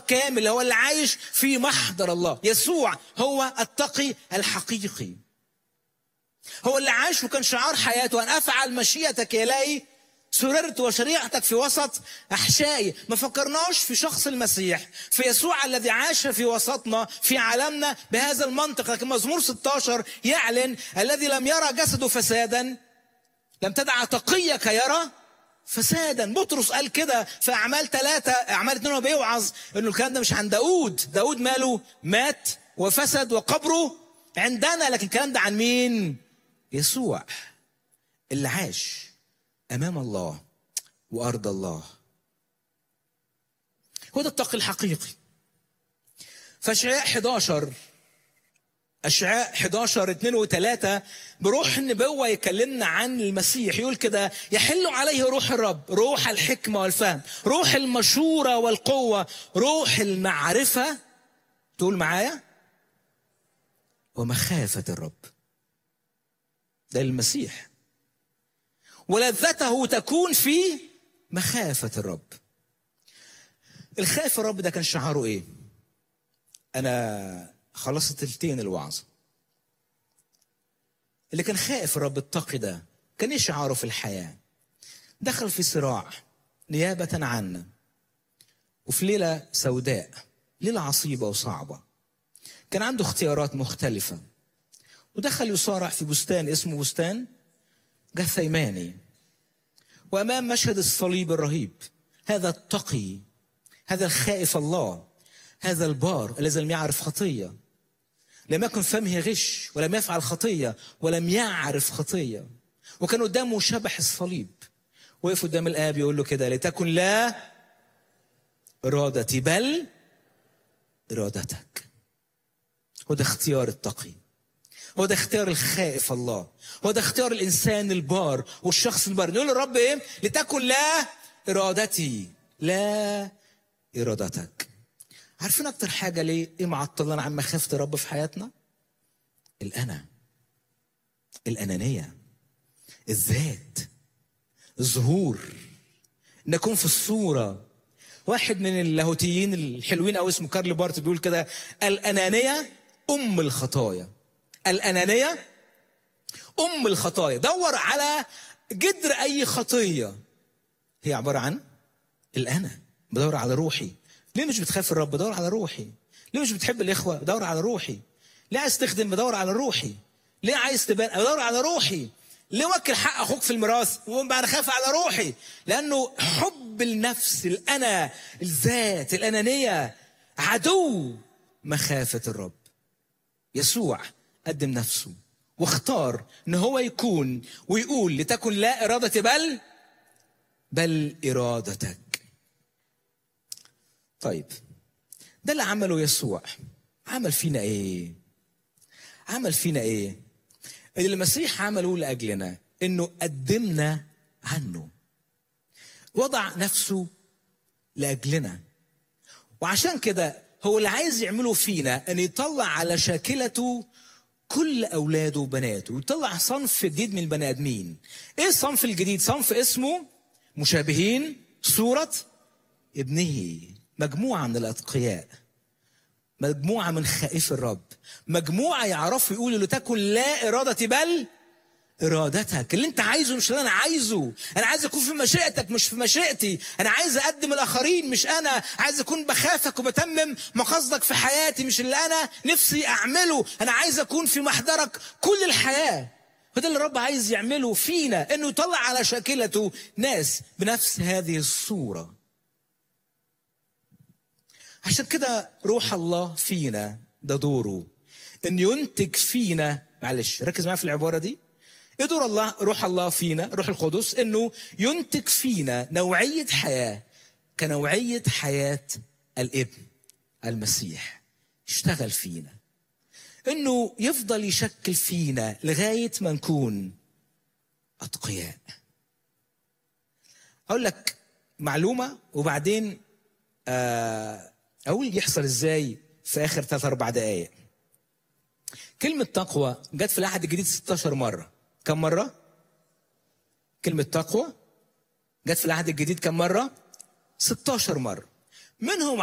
كامل هو اللي عايش في محضر الله يسوع هو التقي الحقيقي هو اللي عاش وكان شعار حياته أن أفعل مشيئتك يا إلهي سررت وشريعتك في وسط أحشائي ما فكرناش في شخص المسيح في يسوع الذي عاش في وسطنا في عالمنا بهذا المنطق لكن مزمور 16 يعلن الذي لم يرى جسده فسادا لم تدع تقيك يرى فسادا بطرس قال كده في أعمال ثلاثة أعمال اتنين بيوعظ إنه الكلام ده مش عن داود داود ماله مات وفسد وقبره عندنا لكن الكلام ده عن مين يسوع اللي عاش امام الله وارض الله هو ده التقي الحقيقي فاشعياء 11 اشعياء 11 2 و3 بروح النبوه يكلمنا عن المسيح يقول كده يحل عليه روح الرب روح الحكمه والفهم روح المشوره والقوه روح المعرفه تقول معايا ومخافه الرب ده المسيح ولذته تكون في مخافة الرب الخائف الرب ده كان شعاره ايه انا خلصت تلتين الوعظ اللي كان خائف الرب التقي ده كان ايه شعاره في الحياة دخل في صراع نيابة عنا وفي ليلة سوداء ليلة عصيبة وصعبة كان عنده اختيارات مختلفة ودخل يصارع في بستان اسمه بستان جثيماني وامام مشهد الصليب الرهيب هذا التقي هذا الخائف الله هذا البار الذي لم يعرف خطيه لم يكن فمه غش ولم يفعل خطيه ولم يعرف خطيه وكان قدامه شبح الصليب وقف قدام الاب يقول له كده لتكن لا ارادتي بل ارادتك وده اختيار التقي هو ده اختيار الخائف الله هو ده اختيار الانسان البار والشخص البار نقول للرب ايه لتكن لا ارادتي لا ارادتك عارفين اكتر حاجه ليه ايه معطلنا عن مخافه الرب في حياتنا الانا الانانيه الذات الظهور نكون في الصوره واحد من اللاهوتيين الحلوين او اسمه كارل بارت بيقول كده الانانيه ام الخطايا الأنانية أم الخطايا دور على جذر أي خطية هي عبارة عن الأنا بدور على روحي ليه مش بتخاف الرب بدور على روحي ليه مش بتحب الإخوة بدور على روحي ليه عايز تخدم بدور على روحي ليه عايز تبان بدور على روحي ليه وكل حق أخوك في الميراث وأنا خايف على روحي لأنه حب النفس الأنا الذات الأنانية عدو مخافة الرب يسوع قدم نفسه واختار ان هو يكون ويقول لتكن لا ارادتي بل بل ارادتك طيب ده اللي عمله يسوع عمل فينا ايه عمل فينا ايه اللي المسيح عمله لاجلنا انه قدمنا عنه وضع نفسه لاجلنا وعشان كده هو اللي عايز يعمله فينا ان يطلع على شاكلته كل اولاده وبناته ويطلع صنف جديد من البني ادمين ايه الصنف الجديد صنف اسمه مشابهين صوره ابنه مجموعه من الاتقياء مجموعه من خائف الرب مجموعه يعرفوا يقولوا لتكن لا ارادتي بل ارادتك اللي انت عايزه مش اللي انا عايزه انا عايز اكون في مشيئتك مش في مشيئتي انا عايز اقدم الاخرين مش انا عايز اكون بخافك وبتمم مقاصدك في حياتي مش اللي انا نفسي اعمله انا عايز اكون في محضرك كل الحياه وده اللي الرب عايز يعمله فينا انه يطلع على شاكلته ناس بنفس هذه الصوره عشان كده روح الله فينا ده دوره ان ينتج فينا معلش ركز معايا في العباره دي ايه دور الله روح الله فينا روح القدس انه ينتج فينا نوعيه حياه كنوعيه حياه الابن المسيح يشتغل فينا انه يفضل يشكل فينا لغايه ما نكون اتقياء اقول لك معلومه وبعدين اقول يحصل ازاي في اخر ثلاث اربع دقائق كلمه تقوى جت في العهد الجديد 16 مره كم مرة؟ كلمة تقوى جت في العهد الجديد كم مرة؟ 16 مرة منهم